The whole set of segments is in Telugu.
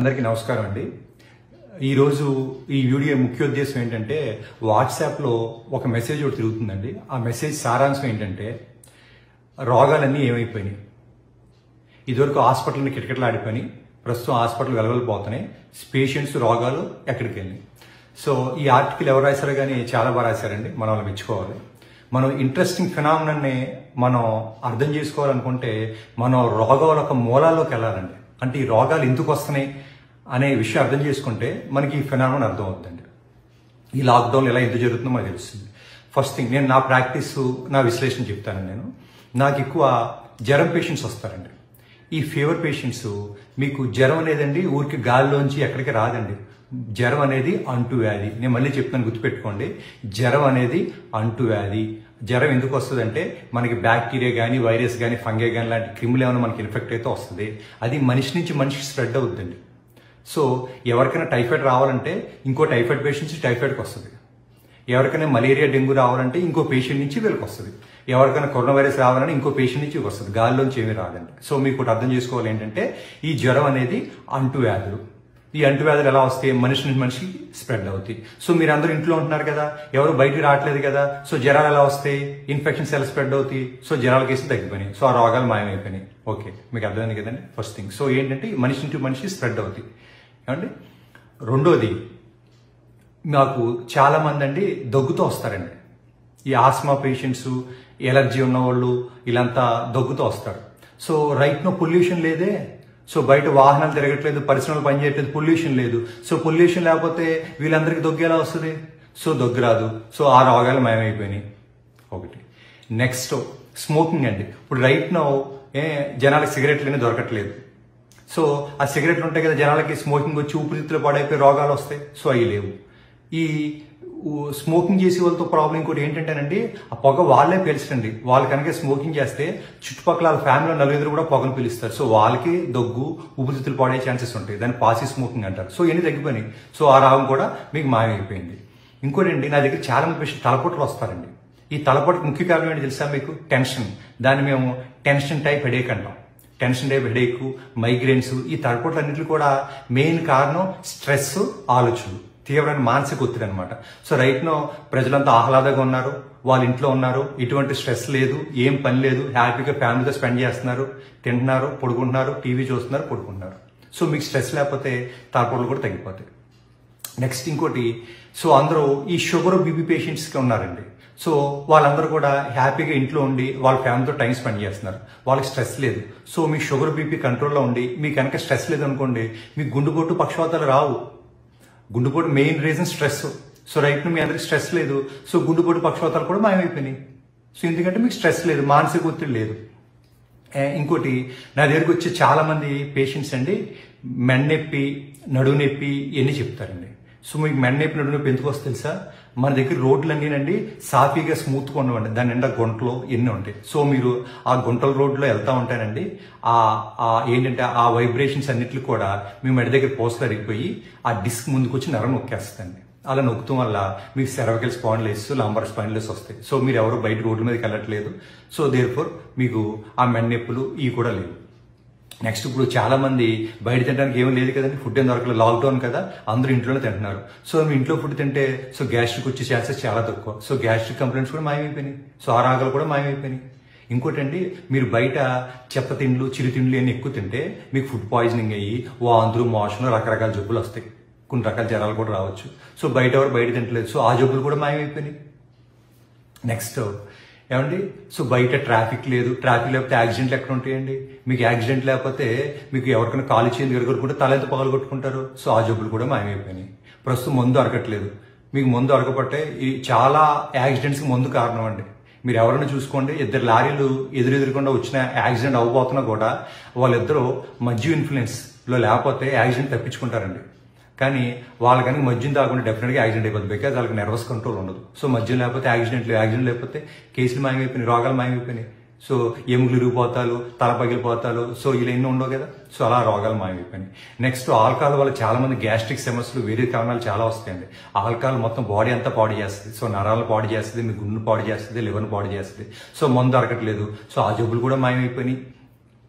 అందరికీ నమస్కారం అండి ఈరోజు ఈ వీడియో ముఖ్య ఉద్దేశం ఏంటంటే వాట్సాప్లో ఒక మెసేజ్ ఒకటి తిరుగుతుందండి ఆ మెసేజ్ సారాంశం ఏంటంటే రోగాలన్నీ ఏమైపోయినాయి ఇదివరకు హాస్పిటల్ని కిటకిటలాడిపోయి ప్రస్తుతం హాస్పిటల్ వెలవెళ్ళిపోతున్నాయి పేషెంట్స్ రోగాలు ఎక్కడికి వెళ్ళినాయి సో ఈ ఆర్టికల్ ఎవరు రాశారో కానీ చాలా బాగా రాశారండి మనం వాళ్ళని మెచ్చుకోవాలి మనం ఇంట్రెస్టింగ్ ఫినామినన్ని మనం అర్థం చేసుకోవాలనుకుంటే మనం రోగాల యొక్క మూలాల్లోకి వెళ్ళాలండి అంటే ఈ రోగాలు ఎందుకు వస్తున్నాయి అనే విషయం అర్థం చేసుకుంటే మనకి ఈ ఫినామినన్ అర్థం అవుతుందండి ఈ లాక్డౌన్ ఎలా ఎందుకు జరుగుతుందో మనకు తెలుస్తుంది ఫస్ట్ థింగ్ నేను నా ప్రాక్టీస్ నా విశ్లేషణ చెప్తాను నేను నాకు ఎక్కువ జ్వరం పేషెంట్స్ వస్తారండి ఈ ఫీవర్ పేషెంట్స్ మీకు జ్వరం అనేదండి ఊరికి గాలిలోంచి ఎక్కడికి రాదండి జ్వరం అనేది అంటువ్యాధి నేను మళ్ళీ చెప్తాను గుర్తుపెట్టుకోండి జ్వరం అనేది అంటువ్యాధి జ్వరం ఎందుకు వస్తుందంటే మనకి బ్యాక్టీరియా కానీ వైరస్ కానీ ఫంగే కానీ లాంటి క్రిములు ఏమైనా మనకి ఇన్ఫెక్ట్ అయితే వస్తుంది అది మనిషి నుంచి మనిషికి స్ప్రెడ్ అవుతుందండి సో ఎవరికైనా టైఫాయిడ్ రావాలంటే ఇంకో టైఫాయిడ్ పేషెంట్స్ టైఫాయిడ్కి వస్తుంది ఎవరికైనా మలేరియా డెంగ్యూ రావాలంటే ఇంకో పేషెంట్ నుంచి వీళ్ళకి వస్తుంది ఎవరికైనా కరోనా వైరస్ రావాలని ఇంకో పేషెంట్ నుంచి వస్తుంది గాల్లోంచి ఏమీ రాదండి సో మీకు ఒకటి అర్థం చేసుకోవాలి ఏంటంటే ఈ జ్వరం అనేది అంటువ్యాధులు ఈ అంటువ్యాధులు ఎలా వస్తాయి మనిషి నుంచి మనిషికి స్ప్రెడ్ అవుతాయి సో మీరు అందరూ ఇంట్లో ఉంటున్నారు కదా ఎవరు బయటికి రావట్లేదు కదా సో జ్వరాలు ఎలా వస్తాయి ఇన్ఫెక్షన్స్ ఎలా స్ప్రెడ్ అవుతాయి సో జ్వరాల కేసులు తగ్గిపోయినాయి సో ఆ రోగాలు మాయమైపోయినాయి ఓకే మీకు అర్థమైంది కదండి ఫస్ట్ థింగ్ సో ఏంటంటే మనిషి నుంచి మనిషి స్ప్రెడ్ అవుతాయి ఏమండి రెండోది నాకు చాలా మంది అండి దగ్గుతో వస్తారండి ఈ ఆస్మా పేషెంట్స్ ఎలర్జీ ఉన్నవాళ్ళు వీళ్ళంతా దగ్గుతో వస్తారు సో రైట్ నో పొల్యూషన్ లేదే సో బయట వాహనాలు తిరగట్లేదు పరిశ్రమలు పనిచేయట్లేదు పొల్యూషన్ లేదు సో పొల్యూషన్ లేకపోతే వీళ్ళందరికీ దగ్గు ఎలా వస్తుంది సో దగ్గు రాదు సో ఆ రోగాలు మాయమైపోయినాయి ఒకటి నెక్స్ట్ స్మోకింగ్ అండి ఇప్పుడు రైట్ నో ఏ జనాలకు సిగరెట్లు దొరకట్లేదు సో ఆ సిగరెట్లు ఉంటాయి కదా జనాలకి స్మోకింగ్ వచ్చి ఊపిరితిత్తులు పాడైపోయి రోగాలు వస్తాయి సో అవి లేవు ఈ ఊ- స్మోకింగ్ చేసే వాళ్ళతో ప్రాబ్లం ఇంకోటి ఏంటంటేనండి ఆ పొగ వాళ్ళే పీల్చండి వాళ్ళు కనుక స్మోకింగ్ చేస్తే చుట్టుపక్కల వాళ్ళ ఫ్యామిలీలో నలుగురు కూడా పొగను పీలుస్తారు సో వాళ్ళకి దగ్గు ఊపిరితిత్తులు పాడే ఛాన్సెస్ ఉంటాయి దాన్ని పాసి స్మోకింగ్ అంటారు సో ఇవన్నీ తగ్గిపోయినాయి సో ఆ రాగం కూడా మీకు మాయమైపోయింది ఇంకోటండి నా దగ్గర చాలా మంది పేషెంట్ తలపోట్లు వస్తారండి ఈ తలపోటుకి ముఖ్య కారణం ఏంటి తెలుసా మీకు టెన్షన్ దాన్ని మేము టెన్షన్ టైప్ హెడేక్ అంటాం టెన్షన్ టైప్ హెడేక్ మైగ్రేన్స్ ఈ తలపోట్లన్నింటికి కూడా మెయిన్ కారణం స్ట్రెస్ ఆలోచనలు తీవ్రమైన మానసిక ఒత్తిడి అనమాట సో రైట్ నో ప్రజలంతా ఆహ్లాదంగా ఉన్నారు వాళ్ళ ఇంట్లో ఉన్నారు ఎటువంటి స్ట్రెస్ లేదు ఏం పని లేదు హ్యాపీగా ఫ్యామిలీతో స్పెండ్ చేస్తున్నారు తింటున్నారు పడుకుంటున్నారు టీవీ చూస్తున్నారు పడుకుంటున్నారు సో మీకు స్ట్రెస్ లేకపోతే తలపోట్లు కూడా తగ్గిపోతాయి నెక్స్ట్ ఇంకోటి సో అందరూ ఈ షుగర్ బీపీ పేషెంట్స్కి ఉన్నారండి సో వాళ్ళందరూ కూడా హ్యాపీగా ఇంట్లో ఉండి వాళ్ళ ఫ్యామిలీతో టైం స్పెండ్ చేస్తున్నారు వాళ్ళకి స్ట్రెస్ లేదు సో మీ షుగర్ బీపీ కంట్రోల్లో ఉండి మీకు కనుక స్ట్రెస్ లేదు అనుకోండి మీకు గుండెపోటు పక్షవాతాలు రావు గుండెపోటు main reason stress so right మీ అందరికి స్ట్రెస్ లేదు సో గుండెపోటు పక్షవాతాలు కూడా మాయమైపోయినాయి సో ఎందుకంటే మీకు స్ట్రెస్ లేదు మానసిక ఒత్తిడి లేదు ఏ, ఇంకోటి నా దగ్గరికి వచ్చే చాలా మంది పేషెంట్స్ అండి మెన్నెప్పి నడువు నొప్పి ఇవన్నీ చెప్తారండి సో మీకు మెన్నెప్పి నడువు నొప్పి ఎందుకు వస్తుంది తెలుసా మన దగ్గర రోడ్లు అన్నీనండి సాఫీగా స్మూత్గా ఉండవండి దాని నిండా గుంటలు ఎన్ని ఉంటాయి సో మీరు ఆ గుంటల రోడ్లో వెళ్తా ఉంటానండి ఆ ఆ ఏంటంటే ఆ వైబ్రేషన్స్ అన్నిటిని కూడా మీ మెడ దగ్గర పోస్ట్ తరిగిపోయి ఆ డిస్క్ ముందుకు వచ్చి నరం నొక్కేస్తుంది అలా నొక్కడం వల్ల మీకు సెరవికల్ స్పాండ్లెస్ లంబర్ స్పాండ్లెస్ వస్తాయి సో మీరు ఎవరు బయట రోడ్ల మీదకి వెళ్ళట్లేదు సో దేర్ ఫోర్ మీకు ఆ మెన్నెప్పులు ఇవి కూడా లేవు నెక్స్ట్ ఇప్పుడు చాలా మంది బయట తినడానికి ఏమీ లేదు కదండి ఫుడ్ ఏం దొరకలేదు లాక్డౌన్ కదా అందరూ ఇంట్లోనే తింటున్నారు సో మీ ఇంట్లో ఫుడ్ తింటే సో గ్యాస్ట్రిక్ వచ్చే ఛాన్సెస్ చాలా తక్కువ సో గ్యాస్ట్రిక్ కంప్లైంట్స్ కూడా మాయమైపోయినాయి సో ఆ రాగాలు కూడా మాయమైపోయినాయి ఇంకోటండి మీరు బయట చెత్త తిండ్లు చిరు తిండ్లు అన్ని ఎక్కువ తింటే మీకు ఫుడ్ పాయిజనింగ్ అయ్యి వాంతులు మోషన్ రకరకాల జబ్బులు వస్తాయి కొన్ని రకాల జ్వరాలు కూడా రావచ్చు సో బయట ఎవరు బయట తింటలేదు సో ఆ జబ్బులు కూడా మాయమైపోయినాయి నెక్స్ట్ ఏమండి సో బయట ట్రాఫిక్ లేదు ట్రాఫిక్ లేకపోతే యాక్సిడెంట్లు ఎక్కడ ఉంటాయండి మీకు యాక్సిడెంట్ లేకపోతే మీకు ఎవరికైనా కాలు చేయండి గడుగురుకుంటే తల ఎంత పగలు కొట్టుకుంటారు సో ఆ జబ్బులు కూడా మాయమైపోయినాయి ప్రస్తుతం మందు అరగట్లేదు మీకు మందు అరగపట్టే ఈ చాలా యాక్సిడెంట్స్కి మందు కారణం అండి మీరు ఎవరైనా చూసుకోండి ఇద్దరు లారీలు ఎదురెదురుకుండా వచ్చిన యాక్సిడెంట్ అవ్వబోతున్నా కూడా వాళ్ళిద్దరూ మధ్య ఇన్ఫ్లుయెన్స్ లో లేకపోతే యాక్సిడెంట్ తప్పించుకుంటారండి కానీ వాళ్ళ కనుక మద్యం తాగకుండా డెఫినెట్గా యాక్సిడెంట్ అయిపోతుంది బికాజ్ వాళ్ళకి నర్వస్ కంట్రోల్ ఉండదు సో మద్యం లేకపోతే యాక్సిడెంట్ యాక్సిడెంట్ లేకపోతే కేసులు మాయమైపోయినాయి రోగాలు మాయమైపోయినాయి సో ఎముకలు ఇరిగిపోతాలు తల పగిలిపోతాలు సో ఇలా ఎన్నో ఉండవు కదా సో అలా రోగాలు మాయమైపోయినాయి నెక్స్ట్ ఆల్కహాల్ వల్ల చాలా మంది గ్యాస్ట్రిక్ సమస్యలు వేరే కారణాలు చాలా వస్తాయండి ఆల్కహాల్ మొత్తం బాడీ అంతా పాడు చేస్తుంది సో నరాలను పాడు చేస్తుంది మీ గుండెను పాడు చేస్తుంది లివర్ని పాడు చేస్తుంది సో మందు దొరకట్లేదు సో ఆ జబ్బులు కూడా మాయమైపోయినాయి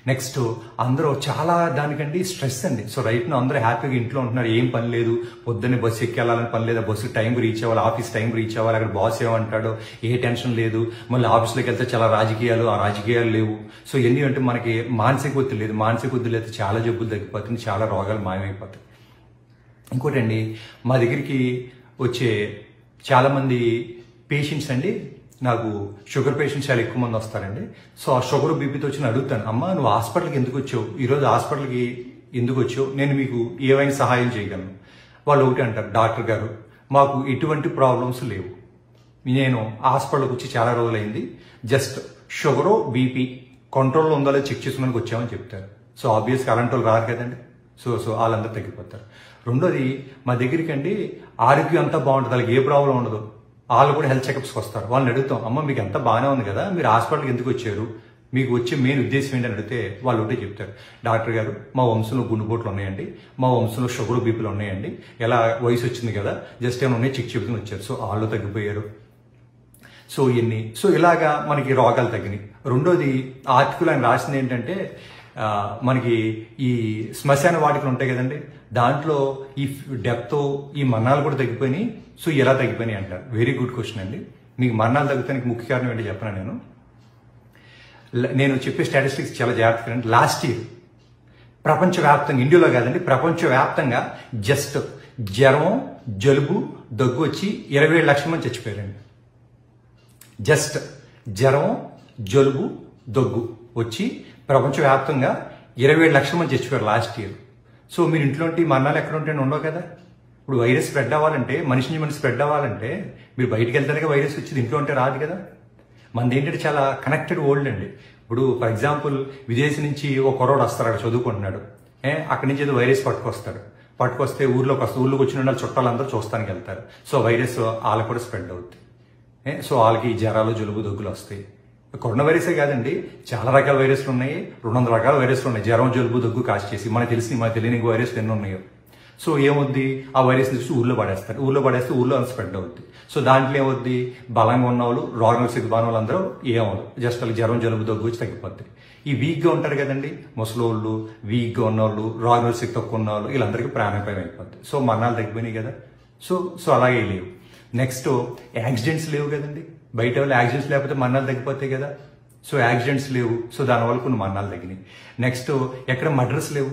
నెక్స్ట్ అందరూ చాలా దానికండి స్ట్రెస్ అండి సో రైట్ నా అందరూ హ్యాపీగా ఇంట్లో ఉంటున్నారు ఏం పని లేదు పొద్దున్నే బస్సు ఎక్కి వెళ్ళాలని పని లేదు బస్సు టైం రీచ్ అవ్వాలి ఆఫీస్ టైం రీచ్ అవ్వాలి అక్కడ బాస్ ఏమంటాడో ఏ టెన్షన్ లేదు మళ్ళీ ఆఫీస్లోకి వెళ్తే చాలా రాజకీయాలు ఆ రాజకీయాలు లేవు సో ఎన్ని అంటే మనకి మానసిక ఒత్తిడి లేదు మానసిక ఒత్తిడి అయితే చాలా జబ్బులు తగ్గిపోతుంది చాలా రోగాలు మాయమైపోతాయి ఇంకోటండి మా దగ్గరికి వచ్చే చాలామంది పేషెంట్స్ అండి నాకు షుగర్ పేషెంట్స్ చాలా ఎక్కువ మంది వస్తారండి సో ఆ షుగర్ బీపీతో వచ్చి నేను అడుగుతాను అమ్మా నువ్వు హాస్పిటల్కి ఎందుకు వచ్చావు ఈరోజు హాస్పిటల్కి ఎందుకు వచ్చావు నేను మీకు ఏమైనా సహాయం చేయగలను వాళ్ళు ఒకటి అంటారు డాక్టర్ గారు మాకు ఎటువంటి ప్రాబ్లమ్స్ లేవు నేను హాస్పిటల్కి వచ్చి చాలా రోజులైంది జస్ట్ షుగరు బీపీ కంట్రోల్లో ఉందో లేదో చెక్ చేసుకోవడానికి వచ్చామని చెప్తారు సో ఆబ్వియస్గా అలాంటి వాళ్ళు రారు కదండి సో సో వాళ్ళందరూ తగ్గిపోతారు రెండోది మా దగ్గరికి అండి ఆరోగ్యం అంతా బాగుంటుంది వాళ్ళకి ఏ ప్రాబ్లం ఉండదు వాళ్ళు కూడా హెల్త్ చెకప్స్కి వస్తారు వాళ్ళని అడుగుతాం అమ్మ మీకు అంతా బాగానే ఉంది కదా మీరు హాస్పిటల్కి ఎందుకు వచ్చారు మీకు వచ్చే మెయిన్ ఉద్దేశం ఏంటని అడిగితే వాళ్ళు ఒకటే చెప్తారు డాక్టర్ గారు మా వంశంలో గుండెపోట్లు ఉన్నాయండి మా వంశంలో షుగర్ బీపీలు ఉన్నాయండి ఎలా వయసు వచ్చింది కదా జస్ట్ ఏమైనా ఉన్నాయి చెక్ చెబుతూ వచ్చారు సో వాళ్ళు తగ్గిపోయారు సో ఇన్ని సో ఇలాగా మనకి రోగాలు తగ్గినాయి రెండోది ఆర్టికల్ ఆయన రాసింది ఏంటంటే ఆ, మనకి ఈ శ్మశాన వాటికలు ఉంటాయి కదండి దాంట్లో ఈ డెప్త్ ఈ మరణాలు కూడా తగ్గిపోయినాయి సో ఎలా తగ్గిపోయినాయి అంటారు వెరీ గుడ్ క్వశ్చన్ అండి మీకు మరణాలు తగ్గుతానికి ముఖ్య కారణం ఏంటి చెప్పనా నేను ల- నేను చెప్పే స్టాటిస్టిక్స్ చాలా జాగ్రత్తగా అండి లాస్ట్ ఇయర్ ప్రపంచవ్యాప్తంగా ఇండియాలో కాదండి ప్రపంచవ్యాప్తంగా జస్ట్ జ్వరం జలుబు దగ్గు వచ్చి ఇరవై ఏడు లక్షల మంది చచ్చిపోయారండి జస్ట్ జ్వరం జలుబు దగ్గు వచ్చి ప్రపంచవ్యాప్తంగా ఇరవై ఏడు లక్షల మంది చచ్చిపోయారు లాస్ట్ ఇయర్ సో మీరు ఇంట్లో ఉంటే ఈ మరణాలు ఎక్కడ ఉంటే ఉండవు కదా ఇప్పుడు వైరస్ స్ప్రెడ్ అవ్వాలంటే మనిషి నుంచి మనిషి స్ప్రెడ్ అవ్వాలంటే మీరు బయటికి వెళ్తారుగా వైరస్ వచ్చింది ఇంట్లో ఉంటే రాదు కదా మనది ఏంటంటే చాలా కనెక్టెడ్ వరల్డ్ అండి ఇప్పుడు ఫర్ ఎగ్జాంపుల్ విదేశీ నుంచి ఒక కుర్రోడు వస్తారు అక్కడ చదువుకుంటున్నాడు ఏ అక్కడి నుంచి ఏదో వైరస్ పట్టుకొస్తాడు పట్టుకొస్తే ఊర్లోకి వస్తే ఊర్లోకి వచ్చిన వాళ్ళు చుట్టాలందరూ చూస్తానికి వెళ్తారు సో వైరస్ వాళ్ళకు కూడా స్ప్రెడ్ అవుతుంది ఏ, సో వాళ్ళకి ఈ జ్వరాలు జలుబు దగ్గులు వస్తాయి కరోనా వైరసే కాదండి చాలా రకాల వైరస్లు ఉన్నాయి రెండు వందల రకాల వైరస్లు ఉన్నాయి జ్వరం జలుబు దగ్గు కాస్ట్ చేసి మనకు తెలిసి మనకు తెలియని వైరస్లు ఎన్ని ఉన్నాయో సో ఏమవుద్ది ఆ వైరస్ తీసి ఊర్లో పడేస్తారు ఊర్లో పడేస్తే ఊర్లో అంత స్ప్రెడ్ అవుద్ది సో దాంట్లో ఏమవుద్ది బలంగా ఉన్న వాళ్ళు రోగం సిద్ధ బాని వాళ్ళందరూ ఏమవుదు జస్ట్ వాళ్ళకి జ్వరం జలుబు దగ్గు వచ్చి తగ్గిపోద్ది ఈ వీక్గా ఉంటారు కదండి ముసలోళ్ళు వీక్గా ఉన్నవాళ్ళు రోగం శక్తి తక్కువ ఉన్న వాళ్ళు వీళ్ళందరికీ ప్రాణాపాయం అయిపోద్ది సో మరణాలు తగ్గిపోయినాయి కదా సో సో అలాగే లేవు నెక్స్ట్ యాక్సిడెంట్స్ లేవు కదండి బయట వాళ్ళు యాక్సిడెంట్స్ లేకపోతే మరణాలు తగ్గిపోతాయి కదా సో యాక్సిడెంట్స్ లేవు సో దానివల్ల కొన్ని మరణాలు తగ్గినాయి నెక్స్ట్ ఎక్కడ మర్డర్స్ లేవు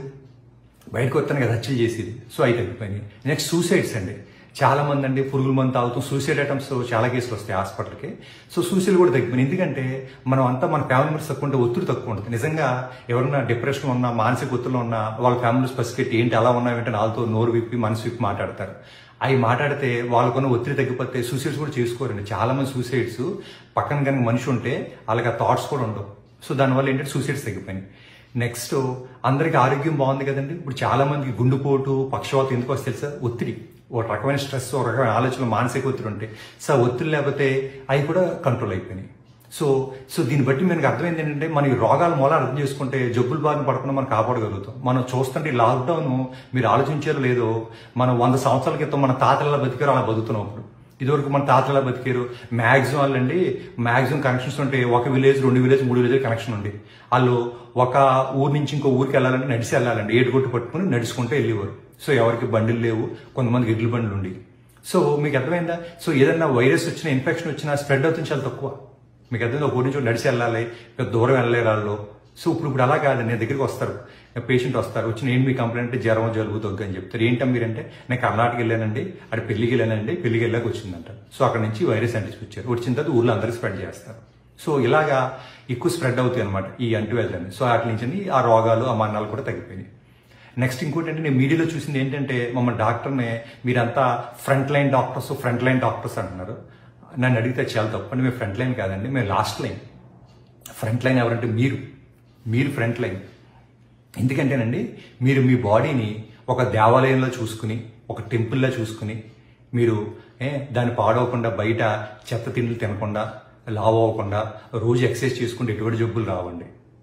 బయటకు వస్తాను కదా హత్యలు చేసేది సో అవి తగ్గిపోయినాయి నెక్స్ట్ సూసైడ్స్ అండి చాలా మంది అండి పురుగుల మంది తాగుతూ సూసైడ్ ఐటమ్స్ చాలా కేసులు వస్తాయి హాస్పిటల్కి సో సూసైడ్ కూడా తగ్గిపోయింది ఎందుకంటే మనం అంతా మన ఫ్యామిలీ మెంబర్స్ తక్కువ ఉంటే ఒత్తిడి తక్కువ ఉంటుంది నిజంగా ఎవరైనా డిప్రెషన్ ఉన్నా మానసిక ఒత్తిడిలో ఉన్నా వాళ్ళ ఫ్యామిలీ స్పెసిఫిక్ ఏంటి ఎలా ఉన్నా ఏంటంటే వాళ్ళతో నోరు విప్పి మనసు విప్పి మాట్లాడతారు అవి మాట్లాడితే వాళ్ళకున్న ఒత్తిడి తగ్గిపోతే సూసైడ్స్ కూడా చేసుకోరండి చాలా మంది సూసైడ్స్ పక్కన కనుక మనిషి ఉంటే వాళ్ళకి ఆ థాట్స్ కూడా ఉండవు సో దానివల్ల ఏంటంటే సూసైడ్స్ తగ్గిపోయినాయి నెక్స్ట్ అందరికి ఆరోగ్యం బాగుంది కదండి ఇప్పుడు చాలా మందికి గుండెపోటు పక్షవాతం ఎందుకు వస్తే తెలుసా ఒత్తిడి ఒక రకమైన స్ట్రెస్ ఒక రకమైన ఆలోచనలు మానసిక ఒత్తిడి ఉంటాయి సో ఆ ఒత్తిడి లేకపోతే అవి కూడా కంట్రోల్ అయిపోయినాయి సో సో దీన్ని బట్టి మనకు అర్థమైంది ఏంటంటే మన ఈ రోగాల మూల అర్థం చేసుకుంటే జబ్బులు బారిన పడకుండా మనం కాపాడగలుగుతాం మనం చూస్తుంటే ఈ లాక్డౌన్ మీరు ఆలోచించారో లేదో మనం వంద సంవత్సరాల క్రితం మన తాతల బతికారో అలా బతుకుతున్నాం ఇప్పుడు ఇదివరకు మన తాతలా బతికారు మ్యాక్సిమం వాళ్ళండి మ్యాక్సిమం కనెక్షన్స్ ఉంటే ఒక విలేజ్ రెండు విలేజ్ మూడు విలేజ్ కనెక్షన్ ఉంది వాళ్ళు ఒక ఊరు నుంచి ఇంకో ఊరికి వెళ్ళాలంటే నడిచి వెళ్ళాలండి ఏటుగొట్టు పట్టుకుని నడుచుకుంటూ వెళ్ళేవారు సో ఎవరికి బండిలు లేవు కొంతమందికి ఎడ్ల బండ్లు ఉండి సో మీకు అర్థమైందా సో ఏదన్నా వైరస్ వచ్చినా ఇన్ఫెక్షన్ వచ్చినా స్ప్రెడ్ అవుతుంది చాలా తక్కువ మీకు అర్థమైంది ఒక ఊరి నుంచి నడిచి వెళ్ళాలి పెద్ద దూరం వెళ్ళలేరు వాళ్ళు సో ఇప్పుడు ఇప్పుడు అలా కాదు నేను దగ్గరికి వస్తారు పేషెంట్ వస్తారు వచ్చిన ఏంటి మీ కంప్లైంట్ అంటే జ్వరం జలుబు దగ్గు అని చెప్తారు ఏంటో మీరంటే నేను కర్ణాటక వెళ్ళానండి అక్కడ పెళ్లికి వెళ్ళానండి పెళ్లికి వెళ్ళాక వచ్చిందంట సో అక్కడ నుంచి వైరస్ అంటించుకొచ్చారు వచ్చిన తర్వాత ఊర్లో అందరూ స్ప్రెడ్ చేస్తారు సో ఇలాగా ఎక్కువ స్ప్రెడ్ అవుతాయి అనమాట ఈ అంటువ్యాధులని సో వాటి నుంచి ఆ రోగాలు ఆ మరణాలు కూడా తగ్గిపోయినాయి నెక్స్ట్ ఇంకోటి అంటే నేను మీడియాలో చూసింది ఏంటంటే మమ్మల్ని డాక్టర్ని మీరంతా front line doctors front line doctors అంటున్నారు నన్ను అడిగితే చాలా తప్పు అండి మేము ఫ్రంట్ లైన్ కాదండి మేము లాస్ట్ లైన్ ఫ్రంట్ లైన్ ఎవరంటే మీరు మీరు ఫ్రంట్ లైన్ ఎందుకంటేనండి మీరు మీ బాడీని ఒక దేవాలయంలో చూసుకుని ఒక టెంపుల్లో చూసుకుని మీరు ఏ, దాన్ని పాడవకుండా బయట చెత్త తిండ్లు తినకుండా లావ్ అవ్వకుండా రోజు ఎక్సర్సైజ్ చేసుకుంటే ఎటువంటి జబ్బులు రావండి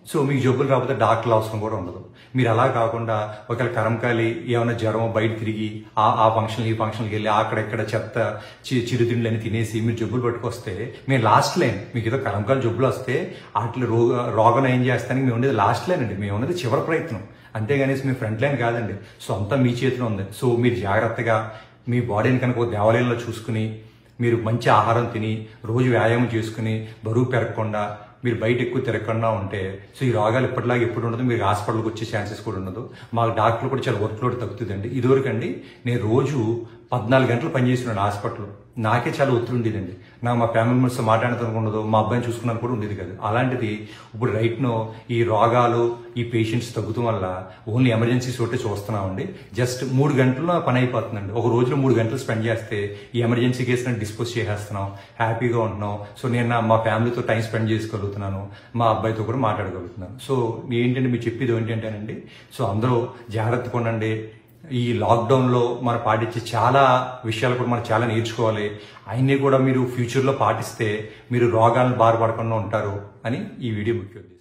సో మీకు జబ్బులు రాకపోతే డాక్టర్లు అవసరం కూడా ఉండదు మీరు అలా కాకుండా ఒకవేళ కరంకాలి ఏమైనా జ్వరం బయట తిరిగి ఆ ఆ ఫంక్షన్ ఈ ఫంక్షన్కి వెళ్ళి అక్కడెక్కడ చెత్త చి చిరుతిండ్లని తినేసి మీరు జబ్బులు పట్టుకొస్తే మేము లాస్ట్ లైన్ మీకు ఏదో కరంకాలి జబ్బులు వస్తే వాటి రోగ రోగం ఏం చేస్తానికి మేము ఉండేది లాస్ట్ లైన్ అండి మేము ఉన్నది చివరి ప్రయత్నం అంతేగానేసి మీ ఫ్రంట్ లైన్ కాదండి సో అంతా మీ చేతిలో ఉంది సో మీరు జాగ్రత్తగా మీ బాడీని కనుక ఒక దేవాలయంలో చూసుకుని మీరు మంచి ఆహారం తిని రోజు వ్యాయామం చేసుకుని బరువు పెరగకుండా మీరు బయట ఎక్కువ తిరగకుండా ఉంటే సో ఈ రోగాలు ఎప్పటిలాగా ఎప్పుడు ఉండదు మీరు హాస్పిటల్కి వచ్చే ఛాన్సెస్ కూడా ఉండదు మాకు డాక్టర్లు కూడా చాలా వర్క్ లోడ్ తగ్గుతుందండి ఇదివరకండి నేను రోజు పద్నాలుగు గంటలు పనిచేస్తున్నాను హాస్పిటల్ నాకే చాలా ఒత్తిడి ఉండేదండి నాకు మా ఫ్యామిలీ మెంబర్స్ మాట్లాడతానికి ఉండదు మా అబ్బాయిని చూసుకున్నాను కూడా ఉండేది కాదు అలాంటిది ఇప్పుడు రైట్నో ఈ రోగాలు ఈ పేషెంట్స్ తగ్గుతాం వల్ల ఓన్లీ ఎమర్జెన్సీస్ ఒకటే చూస్తున్నామండి జస్ట్ మూడు గంటల్లో పని అయిపోతుందండి ఒక రోజులో మూడు గంటలు స్పెండ్ చేస్తే ఈ ఎమర్జెన్సీ కేసులను డిస్పోజ్ చేసేస్తున్నాం హ్యాపీగా ఉంటున్నాం సో నేను నా- మా ఫ్యామిలీతో టైం స్పెండ్ చేసుకోగలుగుతున్నాను మా అబ్బాయితో కూడా మాట్లాడగలుగుతున్నాను సో ఏంటంటే మీరు చెప్పేది ఏంటంటేనండి సో అందరూ జాగ్రత్తగా ఉండండి ఈ లాక్డౌన్లో మనం పాటించే చాలా విషయాలు కూడా మనం చాలా నేర్చుకోవాలి అవన్నీ కూడా మీరు ఫ్యూచర్లో పాటిస్తే మీరు రోగాలను బాధపడకుండా ఉంటారు అని ఈ వీడియో ముఖ్య ఉద్దేశం